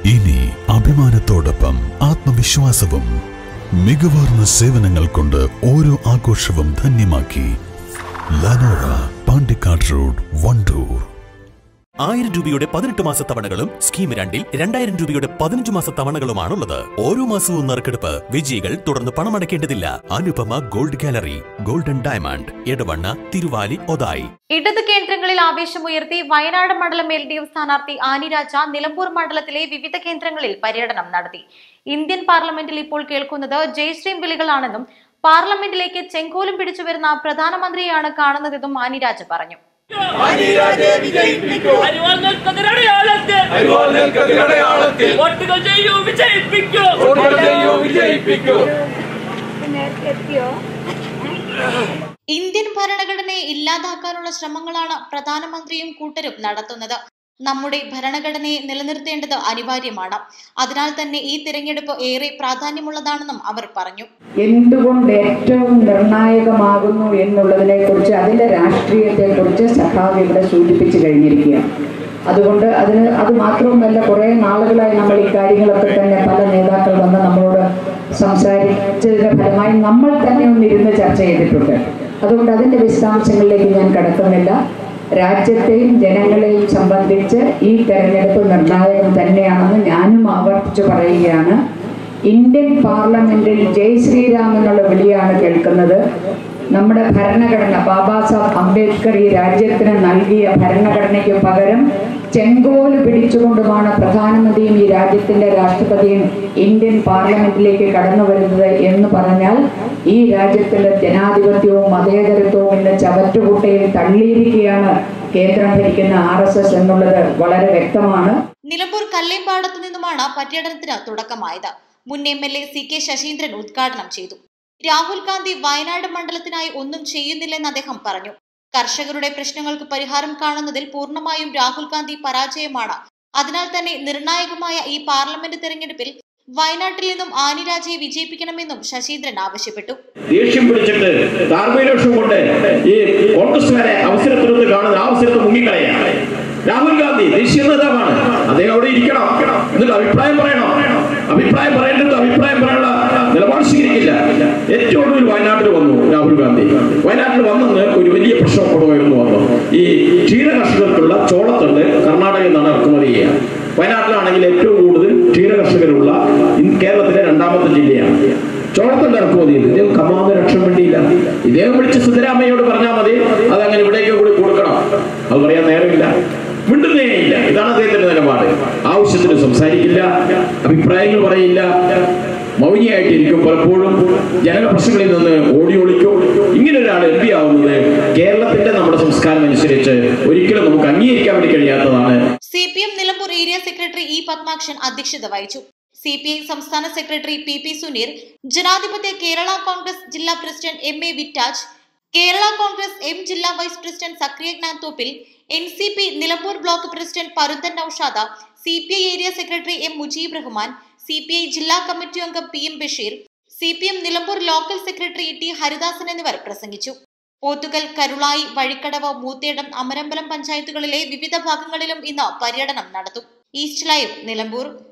ഇനി അഭിമാനത്തോടൊപ്പം ആത്മവിശ്വാസവും മികവാർന്ന സേവനങ്ങൾ കൊണ്ട് ഓരോ ആഘോഷവും ധന്യമാക്കി ലനോറ പാണ്ടിക്കാട് റോഡ് വണ്ടൂർ ആയിരം രൂപയുടെ പതിനെട്ട് മാസ തവണകളും സ്കീം രണ്ടിൽ രണ്ടായിരം രൂപയുടെ പതിനഞ്ച് മാസ തവണകളുമാണുള്ളത് ഓരോ മാസവും നറുക്കെടുപ്പ് വിജയികൾ തുടർന്ന് പണമടയ്ക്കേണ്ടതില്ല Anupama gold gallery golden diamond Edavanna Thiruvali Othayi ഇടത് കേന്ദ്രങ്ങളിൽ ആവേശമുയർത്തി വയനാട് മണ്ഡലം എൽ ഡി എഫ് സ്ഥാനാർത്ഥി ആനി രാജ നിലമ്പൂർ മണ്ഡലത്തിലെ വിവിധ കേന്ദ്രങ്ങളിൽ പര്യടനം നടത്തി ഇന്ത്യൻ പാർലമെന്റിൽ ഇപ്പോൾ കേൾക്കുന്നത് ജയശ്രീം വിളികളാണെന്നും പാർലമെന്റിലേക്ക് ചെങ്കോലും പിടിച്ചു വരുന്ന പ്രധാനമന്ത്രിയെയാണ് കാണുന്നതെന്നും ആനി രാജ പറഞ്ഞു അരിവാൾ നെൽക്കതിരടയാളത്തിൽ അരിവാൾ നെൽക്കതിരടയാളത്തിൽ വോട്ടുകൾ ചെയ്യൂ വിജയിപ്പിക്കൂ വോട്ടുകൾ ചെയ്യൂ വിജയിപ്പിക്കൂ ഇന്ത്യൻ ഭരണഘടനയെ ഇല്ലാതാക്കാനുള്ള ശ്രമങ്ങളാണ് പ്രധാനമന്ത്രിയും കൂട്ടരും നടത്തുന്നത് നമ്മുടെ ഭരണഘടനയെ നിലനിർത്തേണ്ടത് അനിവാര്യമാണ് അതിനാൽ തന്നെ ഈ തിരഞ്ഞെടുപ്പ് ഏറെ പ്രാധാന്യമുള്ളതാണെന്നും അവർ പറഞ്ഞു എന്തുകൊണ്ട് ഏറ്റവും നിർണായകമാകുന്നു എന്നുള്ളതിനെ കുറിച്ച് അതിൻ്റെ രാഷ്ട്രീയത്തെക്കുറിച്ച് സഖാവ് ഇവിടെ സൂചിപ്പിച്ചു കഴിഞ്ഞിരിക്കുകയാണ് അതുകൊണ്ട് അതിന് അത് മാത്രവുമല്ല കുറേ നാളുകളായി നമ്മൾ ഈ കാര്യങ്ങളൊക്കെ തന്നെ പല നേതാക്കൾ വന്ന് നമ്മളോട് സംസാരിച്ചതിന്റെ ഫലമായി നമ്മൾ തന്നെ ഒന്നിരുന്ന് ചർച്ച ചെയ്തിട്ടുണ്ട് അതുകൊണ്ട് അതിൻ്റെ വിശദാംശങ്ങളിലേക്ക് ഞാൻ കടക്കുന്നില്ല രാജ്യത്തെയും ജനങ്ങളെയും സംബന്ധിച്ച് ഈ തെരഞ്ഞെടുപ്പ് നിർണായകം തന്നെയാണെന്ന് ഞാനും ആവർത്തിച്ചു പറയുകയാണ് ഇന്ത്യൻ പാർലമെന്റിൽ ജയ് ശ്രീരാം എന്നുള്ള വിളിയാണ് കേൾക്കുന്നത് നമ്മുടെ ഭരണഘടന ബാബാ സാഹബ് അംബേദ്കർ ഈ രാജ്യത്തിന് നൽകിയ ഭരണഘടനയ്ക്ക് പകരം ചെങ്കോല് പിടിച്ചുകൊണ്ടുമാണ് പ്രധാനമന്ത്രിയും ഈ രാജ്യത്തിന്റെ രാഷ്ട്രപതിയും ഇന്ത്യൻ പാർലമെന്റിലേക്ക് കടന്നു വരുന്നത് എന്ന് പറഞ്ഞാൽ ഈ രാജ്യത്തിലെ ജനാധിപത്യവും മതേതരത്വവും ഇന്ന് ചവറ്റുകുട്ടയിൽ തള്ളിയിരിക്കുകയാണ് കേന്ദ്രം ഭരിക്കുന്ന ആർ എന്നുള്ളത് വളരെ വ്യക്തമാണ് നിലമ്പൂർ കല്ലേമ്പാടത്തു നിന്നുമാണ് പര്യടനത്തിന് തുടക്കമായത് മുൻ M L A C K Saseendran ഉദ്ഘാടനം ചെയ്തു രാഹുൽ ഗാന്ധി വയനാട് മണ്ഡലത്തിനായി ഒന്നും ചെയ്യുന്നില്ലെന്ന് അദ്ദേഹം പറഞ്ഞു കർഷകരുടെ പ്രശ്നങ്ങൾക്ക് പരിഹാരം കാണുന്നതിൽ പൂർണ്ണമായും രാഹുൽ ഗാന്ധി പരാജയമാണ് അതിനാൽ തന്നെ നിർണായകമായ ഈ പാർലമെന്റ് തെരഞ്ഞെടുപ്പിൽ വയനാട്ടിൽ നിന്നും ആനിരാജയെ വിജയിപ്പിക്കണമെന്നും ശശീന്ദ്രൻ ആവശ്യപ്പെട്ടു ദേഷ്യം പിടിച്ചിട്ട് താർമീരോഷം കൊണ്ട് ഈ കോൺഗ്രസ്സുകാരെ അവസരത്തിനൊത്ത് കാണുന്ന ആ അവസരത്തിൽ മുങ്ങിക്കളയാണ് രാഹുൽ ഗാന്ധി ദേശീയ നേതാവാണ് അദ്ദേഹം അവിടെ ഇരിക്കണം എന്നിട്ട് അഭിപ്രായം പറയണം അഭിപ്രായം പറയേണ്ടത് അഭിപ്രായം പറയാനുള്ള നിലപാട് സ്വീകരിക്കില്ല ഏറ്റവും ഒടുവിൽ വയനാട്ടിൽ വന്നു രാഹുൽ ഗാന്ധി വയനാട്ടിൽ വന്നെന്ന് ഒരു വലിയ പ്രശ്നം കൊടുക്കുന്നു വന്നു ഈ ക്ഷീര കർഷകർക്കുള്ള ചോളത്തണ്ട് കർണാടകയിൽ നിന്നാണ് ഇറക്കുമതി ചെയ്യുക വയനാട്ടിലാണെങ്കിൽ ഏറ്റവും കൂടുതൽ ക്ഷീര കർഷകരുള്ള ഇന്ന് കേരളത്തിലെ രണ്ടാമത്തെ ജില്ലയാണ് ചോളത്തണ്ട് ഇറക്കുമതി ചെയ്തു ഇദ്ദേഹം കമാന്ന് രക്ഷം വേണ്ടിയില്ല ഇദ്ദേഹം വിളിച്ച് സിദ്ധരാമയ്യോട് പറഞ്ഞാൽ മതി അതങ്ങനെ ഇവിടേക്ക് കൂടി കൊടുക്കണം അത് പറയാൻ നേരമില്ല മിണ്ടുന്നേ ഇല്ല ഇതാണ് അദ്ദേഹത്തിന്റെ നിലപാട് ആവശ്യത്തിന് സംസാരിക്കില്ല അഭിപ്രായങ്ങൾ പറയില്ല മൗനിയായിട്ടിരിക്കും പലപ്പോഴും ജനക പ്രശ്നങ്ങളിൽ നിന്ന് ഓടി ഒളിക്കും ഇങ്ങനെ ഒരാൾ എം പി ആവുന്നത് കേരളത്തിന്റെ നമ്മുടെ സംസ്കാരം അനുസരിച്ച് ഒരിക്കലും നമുക്ക് അംഗീകരിക്കാൻ വേണ്ടി കഴിയാത്തതാണ് C P M Nilambur area secretary E Padmakshan അധ്യക്ഷത വഹിച്ചു സി പി ഐ സംസ്ഥാന സെക്രട്ടറി P P Suneer Janadhipathya Kerala congress ജില്ലാ പ്രസിഡന്റ് എം എ വിറ്റാജ് കേരള കോൺഗ്രസ് എം ജില്ലാ വൈസ് പ്രസിഡന്റ് സക്രിയജ്ഞാൻ Thoppil N C P Nilambur block president Parunthan Naushad C P I area secretary M Mujeeb Rahman C P I ജില്ലാ committee അംഗം P M Basheer C P M Nilambur local secretary T Haridasan എന്നിവർ പ്രസംഗിച്ചു പോത്തുകൽ കരുളായി വഴിക്കടവ് മൂത്തേടം അമരമ്പലം പഞ്ചായത്തുകളിലെ വിവിധ ഭാഗങ്ങളിലും ഇന്ന് പര്യടനം നടത്തും ഈസ്റ്റ് ലൈവ് നിലമ്പൂർ